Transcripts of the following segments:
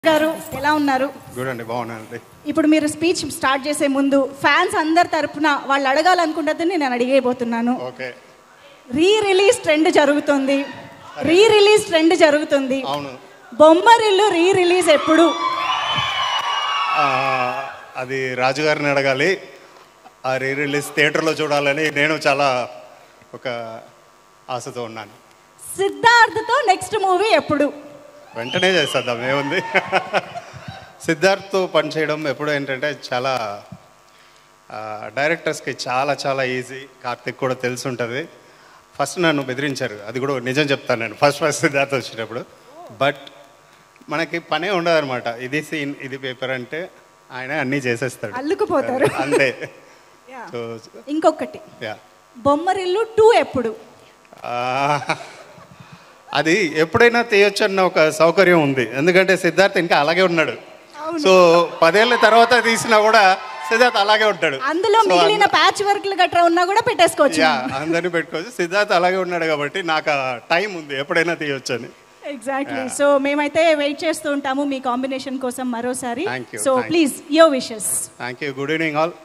గారు ఎలా ఉన్నారు గుడ్ అండి బాగున్నానండి ఇప్పుడు మీరు స్పీచ్ స్టార్ట్ చేసే ముందు ఫ్యాన్స్ అందరి తరపున వాళ్ళు అడగాలనుకుంటుంది నేను అడిగేయబోతున్నాను ఓకే రీ రిలీజ్ ట్రెండ్ జరుగుతుంది రీ రిలీజ్ ట్రెండ్ జరుగుతుంది అవును బొమ్మరిల్లు రీ రిలీజ్ ఎప్పుడు ఆ, అది రాజుగారిని అడగాలి ఆ రీ రిలీజ్ థియేటర్లో చూడాలని నేను చాలా ఒక ఆశతో ఉన్నాను సిద్ధార్థతో నెక్స్ట్ మూవీ ఎప్పుడు వెంటనే చేసేద్దాం ఏముంది సిద్ధార్థ్తో పనిచేయడం ఎప్పుడు ఏంటంటే చాలా ఆ, డైరెక్టర్స్కి చాలా చాలా ఈజీ కార్తిక్ కూడా తెలిసి ఉంటుంది ఫస్ట్ నన్ను బెదిరించారు అది కూడా నిజం చెప్తాను నేను ఫస్ట్ ఫస్ట్ సిద్ధార్థ్ వచ్చేటప్పుడు బట్ మనకి పనే ఉండదు అనమాట ఇది సీన్ ఇది పేపర్ అంటే ఆయన అన్నీ చేసేస్తాడు అల్లుకుపోతారు అంతే Yeah. సో ఇంకొకటి యా బొమ్మరిల్లు టూ ఎప్పుడు ఆ, అది ఎప్పుడైనా తీయొచ్చు అన్న ఒక సౌకర్యం ఉంది ఎందుకంటే సిద్ధార్థ్ ఇంకా అలాగే ఉన్నాడు సో పదేళ్ళ తర్వాత తీసినా కూడా సిద్ధార్థ్ అలాగే ఉంటాడు అందులో So, మిగిలిన ప్యాచ్ వర్క్లు గట్రా ఉన్నా కూడా పెట్టేసుకోవచ్చు యా అందరినీ పెట్టుకోవచ్చు సిద్ధార్థ్ అలాగే ఉన్నాడు కాబట్టి నాకు టైం ఉంది ఎప్పుడైనా తీయొచ్చు అని ఎగ్జాక్ట్లీ సో మేమైతే వెయిట్ చేస్తూ ఉంటాము మీ కాంబినేషన్ కోసం మరోసారి Thank you, so thank you. Please your wishes thank you good evening all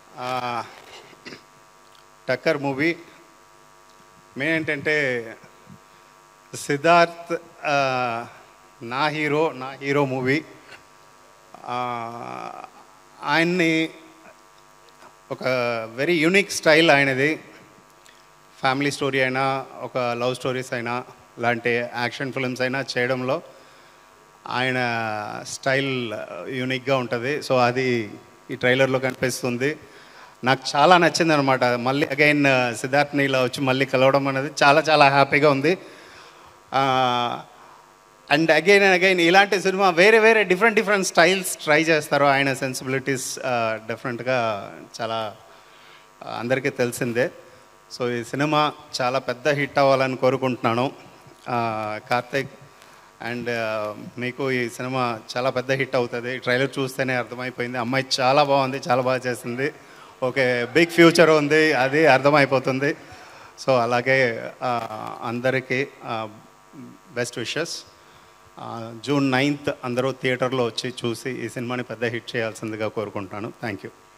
Takkar movie main ఏంటంటే సిద్ధార్థ్ ఆ, నా హీరో నా హీరో మూవీ ఆయన్ని ఒక వెరీ యూనిక్ స్టైల్ ఆయనది ఫ్యామిలీ స్టోరీ అయినా ఒక లవ్ స్టోరీస్ అయినా లాంటి యాక్షన్ ఫిల్మ్స్ అయినా చేయడంలో ఆయన స్టైల్ యూనిక్గా ఉంటుంది సో అది ఈ ట్రైలర్లో కనిపిస్తుంది నాకు చాలా నచ్చింది అనమాట మళ్ళీ అగైన్ సిద్ధార్థ్ని ఇలా వచ్చి మళ్ళీ కలవడం అనేది చాలా చాలా హ్యాపీగా ఉంది అండ్ అగైన్ అండ్ అగైన్ ఇలాంటి సినిమా వేరే వేరే డిఫరెంట్ డిఫరెంట్ స్టైల్స్ ట్రై చేస్తారు ఆయన సెన్సిబిలిటీస్ డిఫరెంట్గా చాలా ఆ, అందరికీ తెలిసిందే సో ఈ సినిమా చాలా పెద్ద హిట్ అవ్వాలని కోరుకుంటున్నాను ఆ, కార్తీక్ అండ్ మీకు ఈ సినిమా చాలా పెద్ద హిట్ అవుతుంది ట్రైలర్ చూస్తేనే అర్థమైపోయింది అమ్మాయి చాలా బాగుంది చాలా బాగా చేసింది ఓకే బిగ్ ఫ్యూచర్ ఉంది అది అర్థమైపోతుంది సో అలాగే ఆ, అందరికీ బెస్ట్ విషెస్ జూన్ నైన్త్ అందరూ థియేటర్లో వచ్చి చూసి ఈ సినిమాని పెద్ద హిట్ చేయాల్సిందిగా కోరుకుంటున్నాను థ్యాంక్ యూ